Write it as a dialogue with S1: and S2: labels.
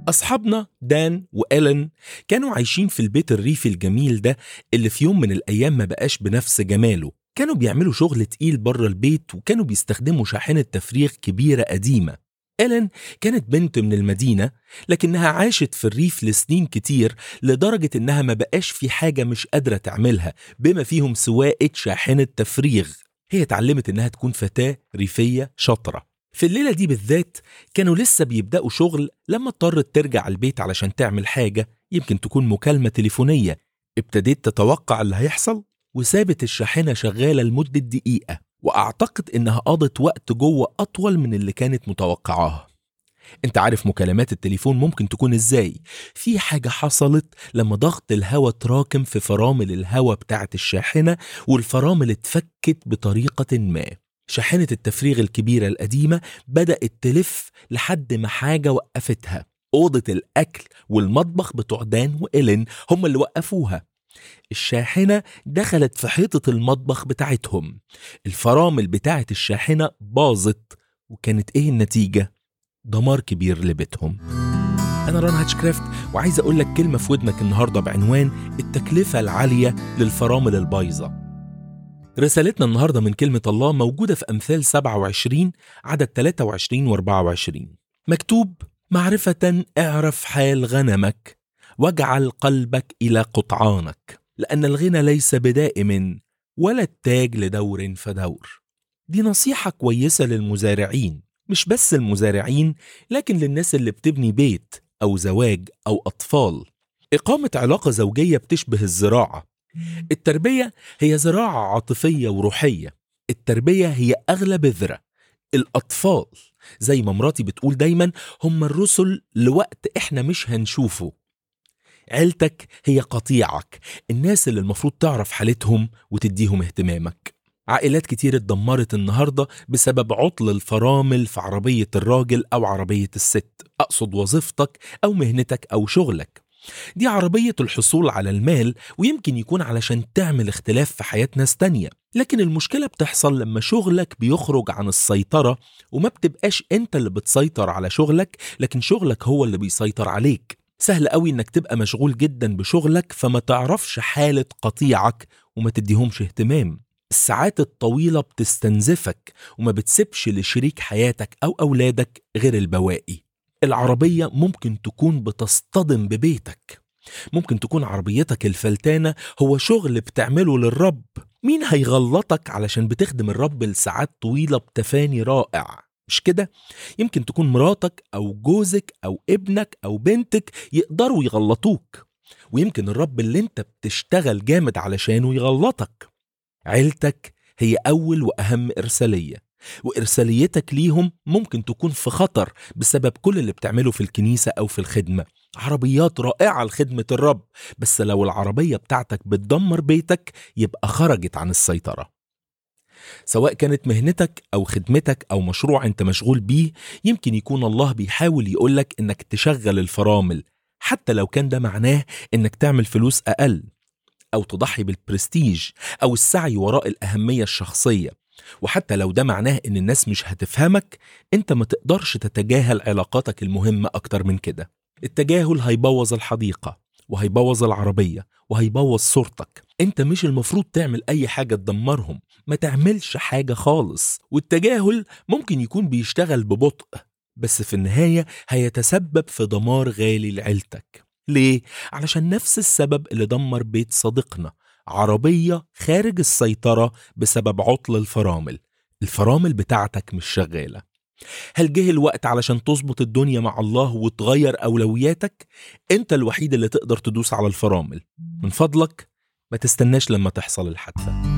S1: أصحابنا دان وإيلين كانوا عايشين في البيت الريفي الجميل ده اللي في يوم من الأيام ما بقاش بنفس جماله كانوا بيعملوا شغل تقيل بره البيت وكانوا بيستخدموا شاحنة تفريغ كبيرة قديمة إيلين كانت بنت من المدينة لكنها عاشت في الريف لسنين كتير لدرجة إنها ما بقاش في حاجة مش قادرة تعملها بما فيهم سواقة شاحنة تفريغ هي اتعلمت إنها تكون فتاة ريفية شاطرة في الليلة دي بالذات كانوا لسه بيبدأوا شغل لما اضطرت ترجع البيت علشان تعمل حاجة يمكن تكون مكالمة تليفونية ابتديت تتوقع اللي هيحصل وسابت الشاحنة شغالة لمدة دقيقة وأعتقد إنها قضت وقت جوه أطول من اللي كانت متوقعاه انت عارف مكالمات التليفون ممكن تكون ازاي في حاجة حصلت لما ضغط الهواء تراكم في فرامل الهواء بتاعة الشاحنة والفرامل اتفكت بطريقة ما شاحنة التفريغ الكبيرة القديمة بدأت تلف لحد ما حاجة وقفتها أوضة الأكل والمطبخ بتوع دان وإيلين هم اللي وقفوها الشاحنة دخلت في حيطة المطبخ بتاعتهم الفرامل بتاعة الشاحنة باظت وكانت إيه النتيجة؟ دمار كبير لبيتهم أنا ران هاتشكرافت وعايز أقول لك كلمة في ودنك النهاردة بعنوان التكلفة العالية للفرامل البايظة رسالتنا النهاردة من كلمة الله موجودة في أمثال 27 عدد 23 و 24 مكتوب معرفة اعرف حال غنمك واجعل قلبك إلى قطعانك لأن الغنى ليس بدائم ولا التاج لدور فدور دي نصيحة كويسة للمزارعين مش بس المزارعين لكن للناس اللي بتبني بيت أو زواج أو أطفال إقامة علاقة زوجية بتشبه الزراعة التربية هي زراعة عاطفية وروحية التربية هي أغلى بذرة الأطفال زي ما مراتي بتقول دايما هم الرسل لوقت إحنا مش هنشوفه عيلتك هي قطيعك الناس اللي المفروض تعرف حالتهم وتديهم اهتمامك عائلات كتير اتدمرت النهاردة بسبب عطل الفرامل في عربية الراجل أو عربية الست أقصد وظيفتك أو مهنتك أو شغلك دي عربية الحصول على المال ويمكن يكون علشان تعمل اختلاف في حياة ناس تانية لكن المشكلة بتحصل لما شغلك بيخرج عن السيطرة وما بتبقاش انت اللي بتسيطر على شغلك لكن شغلك هو اللي بيسيطر عليك سهل قوي انك تبقى مشغول جدا بشغلك فما تعرفش حالة قطيعك وما تديهمش اهتمام الساعات الطويلة بتستنزفك وما بتسيبش لشريك حياتك أو أولادك غير البواقي العربية ممكن تكون بتصطدم ببيتك ممكن تكون عربيتك الفلتانة هو شغل بتعمله للرب مين هيغلطك علشان بتخدم الرب لساعات طويلة بتفاني رائع مش كده؟ يمكن تكون مراتك أو جوزك أو ابنك أو بنتك يقدروا يغلطوك ويمكن الرب اللي انت بتشتغل جامد علشانه يغلطك عيلتك هي أول وأهم إرسالية وإرساليتك ليهم ممكن تكون في خطر بسبب كل اللي بتعمله في الكنيسة أو في الخدمة عربيات رائعة لخدمة الرب بس لو العربية بتاعتك بتدمر بيتك يبقى خرجت عن السيطرة سواء كانت مهنتك أو خدمتك أو مشروع أنت مشغول بيه يمكن يكون الله بيحاول يقولك إنك تشغل الفرامل حتى لو كان ده معناه إنك تعمل فلوس أقل أو تضحي بالبرستيج أو السعي وراء الأهمية الشخصية وحتى لو ده معناه إن الناس مش هتفهمك أنت ما تقدرش تتجاهل علاقاتك المهمة أكتر من كده التجاهل هيبوظ الحديقة وهيبوظ العربية وهيبوظ صورتك انت مش المفروض تعمل اي حاجة تدمرهم ما تعملش حاجة خالص والتجاهل ممكن يكون بيشتغل ببطء بس في النهاية هيتسبب في دمار غالي لعيلتك ليه؟ علشان نفس السبب اللي دمر بيت صديقنا عربية خارج السيطرة بسبب عطل الفرامل الفرامل بتاعتك مش شغالة هل جه الوقت علشان تظبط الدنيا مع الله وتغير أولوياتك؟ أنت الوحيد اللي تقدر تدوس على الفرامل من فضلك ما تستناش لما تحصل الحادثة